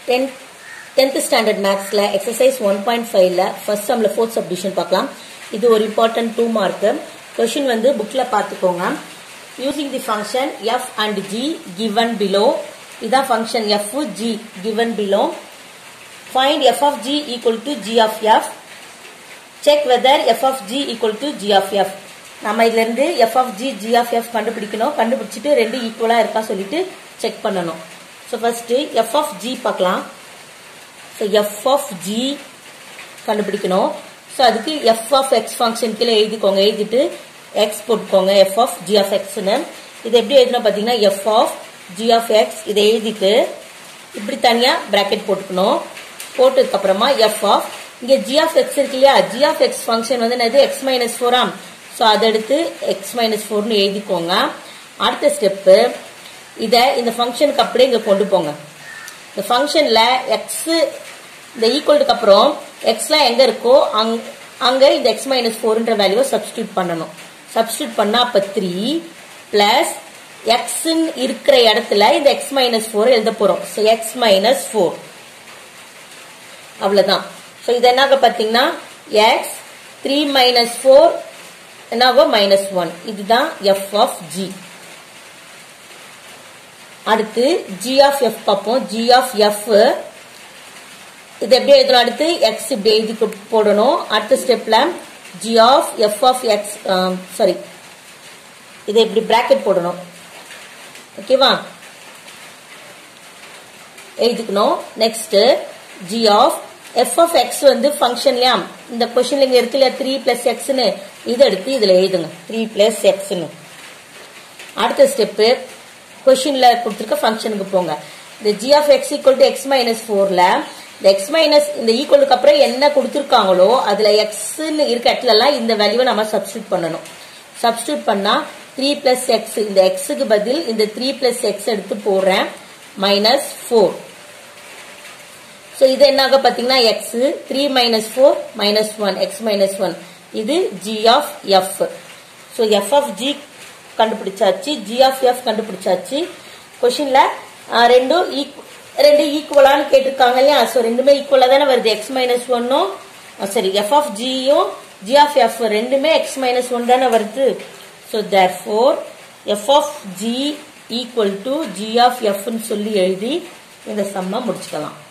tenth tenth standard மேத்ஸில் exercise one point ஃபைவ்ல first சம்மில் ஃபோர்த் சப்டிஷன் பார்க்கலாம் இது ஒரு இம்பார்ட்டன்ட் டூ மார்க்கு கொஷின் வந்து புக்கில் பார்த்துக்கோங்க using the function F and G given below இதான் function F G given below find F of G equal to G of F check whether F of G equal to G of F நம்ம இதுல இருந்து F of G G of F கண்டுபிடிக்கணும் கண்டுபிடிச்சிட்டு ரெண்டு ஈக்குவலா இருக்கா சொல்லிட்டு செக் பண்ணணும் so first F of G பார்க்கலாம் ஸோ எஃப் ஆஃப் ஜி கண்டுபிடிக்கணும் ஸோ அதுக்கு எஃப் ஆஃப் எக்ஸ் ஃபங்க்ஷன் கீழே எழுதிக்கோங்க எழுதிட்டு எக்ஸ் போட்டுக்கோங்க எஃப் ஆஃப் ஜி ஆஃப் எக்ஸ்னு இது எப்படி எழுதணும் பார்த்தீங்கன்னா F of G of X இதை எழுதிட்டு இப்படி தனியாக பிராக்கெட் போட்டுக்கணும் போட்டதுக்கு அப்புறமா எஃப் ஆஃப் இங்கே ஜி ஆஃப் எக்ஸ் இருக்கு இல்லையா ஜி ஆஃப் எக்ஸ் ஃபங்க்ஷன் வந்து என்னது எக்ஸ் மைனஸ் ஃபோரா ஸோ அதை எடுத்து எக்ஸ் மைனஸ் ஃபோர்னு எழுதிக்கோங்க அடுத்த ஸ்டெப்பு இதை இந்த ஃபங்க்ஷனுக்கு அப்படியே இங்கே கொண்டு போங்க இந்த ஃபங்க்ஷனில் எக்ஸ் இந்த ஈக்குவலுக்கு அப்புறம் எக்ஸ்லாம் எங்கே இருக்கோ அங் அங்கே இந்த எக்ஸ் மைனஸ் ஃபோர்ன்ற வேல்யூவை சப்ஸ்டியூட் பண்ணணும் சப்ஸ்டியூட் பண்ணால் அப்போ த்ரீ ப்ளஸ் எக்ஸ்ன்னு இருக்கிற இடத்துல இந்த எக்ஸ் மைனஸ் ஃபோர் எழுத போகிறோம் ஸோ எக்ஸ் மைனஸ் ஃபோர் அவ்வளோதான் ஸோ இது என்னாக பார்த்தீங்கன்னா எக்ஸ் த்ரீ மைனஸ் ஃபோர் என்னாகோ மைனஸ் ஒன் இதுதான் எஃப் ஆஃப் ஜி அடுத்து ஜி ஆஃப் எஃப் பார்ப்போம் ஜி ஆஃப் எஃப் இது எப்படி எழுதணும் அடுத்து எக்ஸ் இப்படி எழுதி போடணும் அடுத்த ஸ்டெப்ல G of F of X sorry இதை இப்படி பிராக்கெட் போடணும் ஓகேவா எழுதிக்கணும் next G of F of X வந்து ஃபங்க்ஷன்லயா இந்த கொஸ்டின்ல இங்க இருக்கு இல்லையா த்ரீ பிளஸ் எக்ஸ்னு இதை எடுத்து இதுல எழுதுங்க த்ரீ பிளஸ் எக்ஸ்னு அடுத்த ஸ்டெப்பு கொஸ்டின்ல கொடுத்துருக்க ஃபங்க்ஷனுக்கு போங்க இந்த G of X equal to X minus ஃபோர்ல இந்த எக்ஸ் மைனஸ் இந்த ஈக்குவலுக்கு அப்புறம் என்ன கொடுத்துருக்காங்களோ அதுல எக்ஸ்ன்னு இருக்க இடத்துலலாம் இந்த வேல்யூவை நம்ம சப்ஸ்டியூட் பண்ணணும் சப்ஸ்டியூட் பண்ணா த்ரீ பிளஸ் எக்ஸ் இந்த எக்ஸுக்கு பதில் இந்த த்ரீ பிளஸ் எக்ஸ் எடுத்து போடுறேன் மைனஸ் ஃபோர் ஸோ இது என்னாக பார்த்தீங்கன்னா X three minus four minus one X minus one இது G of F so F of G கண்டுபிடிச்சாச்சு ஜி ஆஃப் எஃப் கண்டுபிடிச்சாச்சு கொஷின்ல ரெண்டும் ரெண்டு ஈக்குவலான்னு கேட்டிருக்காங்க இல்லையா ஸோ ரெண்டுமே ஈக்குவலாக தானே வருது எக்ஸ் மைனஸ் ஒன்னும் சரி எஃப் ஆஃப் ஜியும் ஜி ஆஃப் எஃப் ரெண்டுமே எக்ஸ் மைனஸ் ஒன் தானே வருது so therefore F of G equal to G of எஃப்னு சொல்லி எழுதி இந்த சம்மை முடிச்சுக்கலாம்